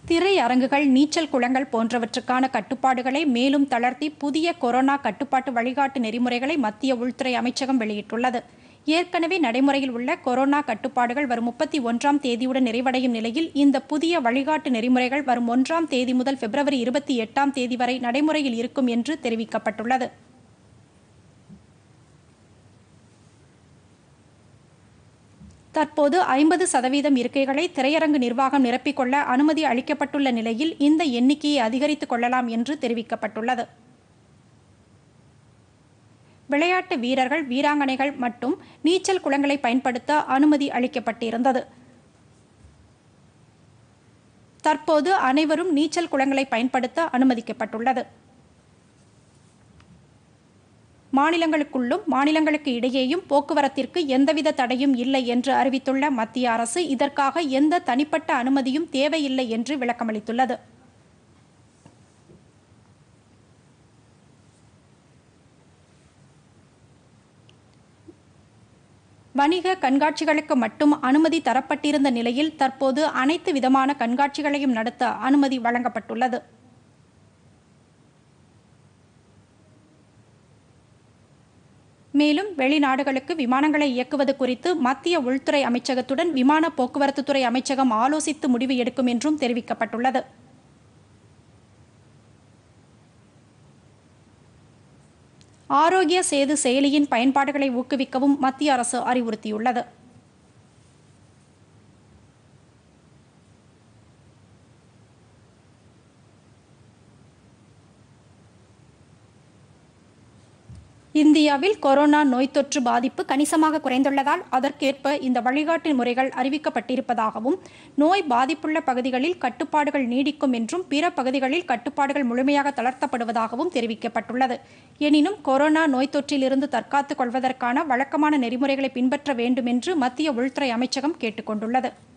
திரையரங்குகள் நீச்சல் குளங்கள் போன்றவற்றுக்கான கட்டுப்பாடுகளை மேலும் தளர்த்தி புதிய கொரோனா கட்டுப்பாட்டு வழிகாட்டு நெறிமுறைகளை மத்திய உள்துறை அமைச்சகம் வெளியிட்டுள்ளது ஏற்கனவே நடைமுறையில் உள்ள கொரோனா கட்டுப்பாடுகள் வரும் முப்பத்தி ஒன்றாம் தேதியுடன் நிறைவடையும் நிலையில் இந்த புதிய வழிகாட்டு நெறிமுறைகள் வரும் ஒன்றாம் தேதி முதல் பிப்ரவரி இருபத்தி எட்டாம் தேதி வரை நடைமுறையில் இருக்கும் என்று தெரிவிக்கப்பட்டுள்ளது தற்போது ஐம்பது சதவீதம் இருக்கைகளை திரையரங்கு நிர்வாகம் நிரப்பிக்கொள்ள அனுமதி அளிக்கப்பட்டுள்ள நிலையில் இந்த எண்ணிக்கையை அதிகரித்துக் கொள்ளலாம் என்று தெரிவிக்கப்பட்டுள்ளது விளையாட்டு வீரர்கள் வீராங்கனைகள் மற்றும் நீச்சல் குளங்களை பயன்படுத்த அனுமதி அளிக்கப்பட்டிருந்தது தற்போது அனைவரும் நீச்சல் குளங்களை பயன்படுத்த அனுமதிக்கப்பட்டுள்ளது மாநிலங்களுக்குள்ளும் மாநிலங்களுக்கு இடையேயும் போக்குவரத்திற்கு எந்தவித தடையும் இல்லை என்று அறிவித்துள்ள மத்திய அரசு இதற்காக எந்த தனிப்பட்ட அனுமதியும் தேவையில்லை என்று விளக்கமளித்துள்ளது வணிக கண்காட்சிகளுக்கு மட்டும் அனுமதி தரப்பட்டிருந்த நிலையில் தற்போது அனைத்து விதமான கண்காட்சிகளையும் நடத்த அனுமதி வழங்கப்பட்டுள்ளது மேலும் வெளிநாடுகளுக்கு விமானங்களை இயக்குவது குறித்து மத்திய உள்துறை அமைச்சகத்துடன் விமான போக்குவரத்து துறை அமைச்சகம் ஆலோசித்து முடிவு எடுக்கும் என்றும் தெரிவிக்கப்பட்டுள்ளது ஆரோக்கிய சேது செயலியின் பயன்பாடுகளை ஊக்குவிக்கவும் மத்திய அரசு அறிவுறுத்தியுள்ளது இந்தியாவில் கொரோனா நோய் தொற்று பாதிப்பு கணிசமாக குறைந்துள்ளதால் அதற்கேற்ப இந்த வழிகாட்டு முறைகள் அறிவிக்கப்பட்டிருப்பதாகவும் நோய் பாதிப்புள்ள பகுதிகளில் கட்டுப்பாடுகள் நீடிக்கும் என்றும் பிற பகுதிகளில் கட்டுப்பாடுகள் முழுமையாக தளர்த்தப்படுவதாகவும் தெரிவிக்கப்பட்டுள்ளது எனினும் கொரோனா நோய் தொற்றிலிருந்து தற்காத்துக் கொள்வதற்கான வழக்கமான நெறிமுறைகளை பின்பற்ற வேண்டும் என்று மத்திய உள்துறை அமைச்சகம் கேட்டுக் கொண்டுள்ளது